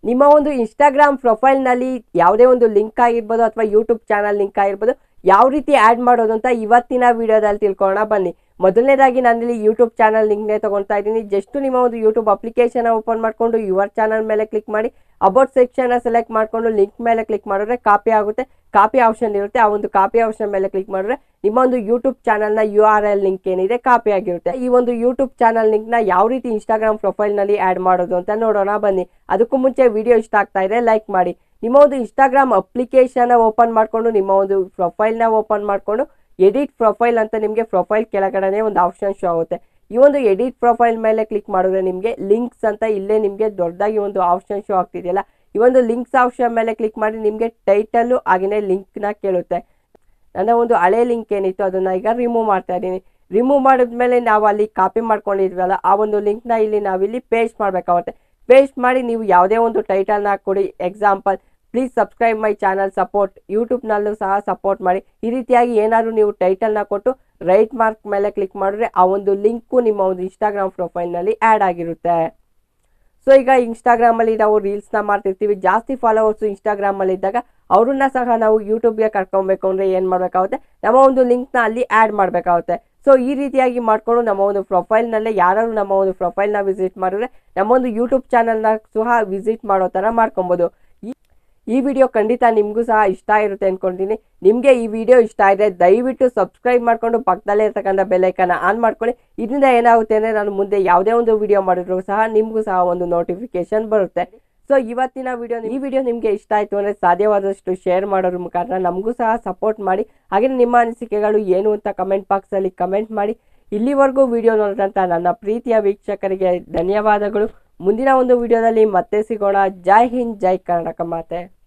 ನಿಮ್ಮ ಒಂದು ಇನ್ಸ್ಟಾಗ್ರಾಮ್ ಪ್ರೊಫೈಲ್ನಲ್ಲಿ ಯಾವುದೇ ಒಂದು ಲಿಂಕ್ ಆಗಿರ್ಬೋದು ಅಥವಾ ಯೂಟ್ಯೂಬ್ ಚಾನಲ್ ಲಿಂಕ್ ಆಗಿರ್ಬೋದು ಯಾವ ರೀತಿ ಆ್ಯಡ್ ಮಾಡೋದು ಅಂತ ಇವತ್ತಿನ ವಿಡಿಯೋದಲ್ಲಿ ತಿಳ್ಕೊಳ್ಳೋಣ ಬನ್ನಿ ಮೊದಲನೇದಾಗಿ ನಾನಿಲ್ಲಿ ಯೂಟ್ಯೂಬ್ ಚಾನಲ್ ಲಿಂಕ್ನೇ ತೊಗೊಳ್ತಾ ಇದ್ದೀನಿ ಜಸ್ಟ್ ನಿಮ್ಮ ಒಂದು ಯೂಟ್ಯೂಬ್ ಅಪ್ಲಿಕೇಶನ್ ಓಪನ್ ಮಾಡಿಕೊಂಡು ಯುವರ್ ಚಾನಲ್ ಮೇಲೆ ಕ್ಲಿಕ್ ಮಾಡಿ ಅಬೌಟ್ ಸೆಕ್ಷನ್ ಸೆಲೆಕ್ಟ್ ಮಾಡಿಕೊಂಡು ಲಿಂಕ್ ಮೇಲೆ ಕ್ಲಿಕ್ ಮಾಡಿದ್ರೆ ಕಾಪಿ ಆಗುತ್ತೆ ಕಾಪಿ ಆಪ್ಷನ್ ಇರುತ್ತೆ ಆ ಒಂದು ಕಾಪಿ ಆಪ್ಷನ್ ಮೇಲೆ ಕ್ಲಿಕ್ ಮಾಡಿದ್ರೆ ನಿಮ್ಮ ಒಂದು ಯೂಟ್ಯೂಬ್ ಚಾನಲ್ನ ಯು ಆರ್ ಎಲ್ ಲಿಂಕ್ ಏನಿದೆ ಕಾಪಿ ಆಗಿರುತ್ತೆ ಈ ಒಂದು ಯೂಟ್ಯೂಬ್ ಚಾನಲ್ ಲಿಂಕ್ನ ಯಾವ ರೀತಿ ಇನ್ಸ್ಟಾಗ್ರಾಮ್ ಪ್ರೊಫೈಲ್ನಲ್ಲಿ ಆ್ಯಡ್ ಮಾಡೋದು ಅಂತ ನೋಡೋಣ ಬನ್ನಿ ಅದಕ್ಕೂ ಮುಂಚೆ ವಿಡಿಯೋ ಇಷ್ಟ ಆಗ್ತಾ ಇದೆ ಲೈಕ್ ಮಾಡಿ ನಿಮ್ಮ ಒಂದು ಇನ್ಸ್ಟಾಗ್ರಾಮ್ ಅಪ್ಲಿಕೇಶನ್ ಓಪನ್ ಮಾಡಿಕೊಂಡು ನಿಮ್ಮ ಒಂದು ಪ್ರೊಫೈಲ್ನ ಓಪನ್ ಮಾಡಿಕೊಂಡು ಎಡಿಟ್ ಪ್ರೊಫೈಲ್ ಅಂತ ನಿಮಗೆ ಪ್ರೊಫೈಲ್ ಕೆಳಗಡೆ ಒಂದು ಆಪ್ಷನ್ ಶೋ ಆಗುತ್ತೆ ಈ ಒಂದು ಎಡಿಟ್ ಪ್ರೊಫೈಲ್ ಮೇಲೆ ಕ್ಲಿಕ್ ಮಾಡಿದ್ರೆ ನಿಮಗೆ ಲಿಂಕ್ಸ್ ಅಂತ ಇಲ್ಲೇ ನಿಮಗೆ ದೊಡ್ಡದಾಗಿ ಒಂದು ಆಪ್ಷನ್ ಶೋ ಆಗ್ತಿದೆಯಲ್ಲ ಈ ಒಂದು ಲಿಂಕ್ಸ್ ಆಪ್ಷನ್ ಮೇಲೆ ಕ್ಲಿಕ್ ಮಾಡಿ ನಿಮಗೆ ಟೈಟಲ್ಲು ಹಾಗೆಯೇ ಲಿಂಕ್ನ ಕೇಳುತ್ತೆ ನನ್ನ ಒಂದು ಹಳೆ ಲಿಂಕ್ ಏನಿತ್ತು ಅದನ್ನು ಈಗ ರಿಮೂವ್ ಮಾಡ್ತಾ ಇದ್ದೀನಿ ರಿಮೂವ್ ಮಾಡಿದ್ಮೇಲೆ ನಾವು ಅಲ್ಲಿ ಕಾಪಿ ಮಾಡ್ಕೊಂಡಿದ್ವಲ್ಲ ಆ ಒಂದು ಲಿಂಕ್ನ ಇಲ್ಲಿ ನಾವಿಲ್ಲಿ ಪೇಸ್ಟ್ ಮಾಡಬೇಕಾಗುತ್ತೆ ಪೇಸ್ಟ್ ಮಾಡಿ ನೀವು ಯಾವುದೇ ಒಂದು ಟೈಟಲ್ನ ಕೊಡಿ example please subscribe my channel support ಯೂಟ್ಯೂಬ್ನಲ್ಲೂ ಸಹ ಸಪೋರ್ಟ್ ಮಾಡಿ ಈ ರೀತಿಯಾಗಿ ಏನಾದರೂ ನೀವು ಟೈಟಲ್ನ ಕೊಟ್ಟು ರೈಟ್ ಮಾರ್ಕ್ ಮೇಲೆ ಕ್ಲಿಕ್ ಮಾಡಿದ್ರೆ ಆ ಒಂದು ಲಿಂಕು ನಿಮ್ಮ ಒಂದು ಇನ್ಸ್ಟಾಗ್ರಾಮ್ ಪ್ರೊಫೈಲ್ನಲ್ಲಿ ಆ್ಯಡ್ ಆಗಿರುತ್ತೆ ಸೊ ಈಗ ಇನ್ಸ್ಟಾಗ್ರಾಮಲ್ಲಿ ನಾವು ರೀಲ್ಸ್ನ ಮಾಡ್ತಿರ್ತೀವಿ ಜಾಸ್ತಿ ಫಾಲೋವರ್ಸು ಇನ್ಸ್ಟಾಗ್ರಾಮಲ್ಲಿ ಇದ್ದಾಗ ಅವ್ರನ್ನ ಸಹ ನಾವು ಯೂಟ್ಯೂಬ್ಗೆ ಕರ್ಕೊಬೇಕು ಅಂದರೆ ಏನು ಮಾಡಬೇಕಾಗುತ್ತೆ ನಮ್ಮ ಒಂದು ಲಿಂಕ್ನ ಅಲ್ಲಿ ಆ್ಯಡ್ ಮಾಡಬೇಕಾಗುತ್ತೆ ಸೊ ಈ ರೀತಿಯಾಗಿ ಮಾಡಿಕೊಂಡು ನಮ್ಮ ಒಂದು ಪ್ರೊಫೈಲ್ನಲ್ಲೇ ಯಾರು ನಮ್ಮ ಒಂದು ಪ್ರೊಫೈಲ್ನ ವಿಸಿಟ್ ಮಾಡಿದ್ರೆ ನಮ್ಮ ಒಂದು ಯೂಟ್ಯೂಬ್ ಚಾನಲ್ನ ಸಹ ವಿಸಿಟ್ ಮಾಡೋ ಥರ ಮಾಡ್ಕೊಬೋದು ಈ ಈ ವಿಡಿಯೋ ಖಂಡಿತ ನಿಮಗೂ ಸಹ ಇಷ್ಟ ಇರುತ್ತೆ ಅಂದ್ಕೊಳ್ತೀನಿ ನಿಮಗೆ ಈ ವಿಡಿಯೋ ಇಷ್ಟ ಆದರೆ ದಯವಿಟ್ಟು ಸಬ್ಸ್ಕ್ರೈಬ್ ಮಾಡಿಕೊಂಡು ಪಕ್ಕದಲ್ಲೇ ಇರ್ತಕ್ಕಂಥ ಬೆಲ್ಲೈಕನ್ನ ಆನ್ ಮಾಡ್ಕೊಳ್ಳಿ ಇದರಿಂದ ಏನಾಗುತ್ತೆ ಅಂದರೆ ನಾನು ಮುಂದೆ ಯಾವುದೇ ಒಂದು ವಿಡಿಯೋ ಮಾಡಿದ್ರು ಸಹ ನಿಮಗೂ ಸಹ ಒಂದು ನೋಟಿಫಿಕೇಶನ್ ಬರುತ್ತೆ ಸೊ ಇವತ್ತಿನ ವಿಡಿಯೋ ಈ ವಿಡಿಯೋ ನಿಮಗೆ ಇಷ್ಟ ಆಯಿತು ಅಂದರೆ ಸಾಧ್ಯವಾದಷ್ಟು ಶೇರ್ ಮಾಡೋದ್ರ ಮುಖಾಂತರ ನಮಗೂ ಸಹ ಸಪೋರ್ಟ್ ಮಾಡಿ ಹಾಗೆ ನಿಮ್ಮ ಅನಿಸಿಕೆಗಳು ಏನು ಅಂತ ಕಮೆಂಟ್ ಬಾಕ್ಸಲ್ಲಿ ಕಮೆಂಟ್ ಮಾಡಿ ಇಲ್ಲಿವರೆಗೂ ವಿಡಿಯೋ ನೋಡಿದಂಥ ನನ್ನ ಪ್ರೀತಿಯ ವೀಕ್ಷಕರಿಗೆ ಧನ್ಯವಾದಗಳು ಮುಂದಿನ ಒಂದು ವಿಡಿಯೋದಲ್ಲಿ ಮತ್ತೆ ಸಿಗೋಣ ಜೈ ಹಿಂದ್ ಜೈ ಕರ್ನಾಟಕ ಮಾತೆ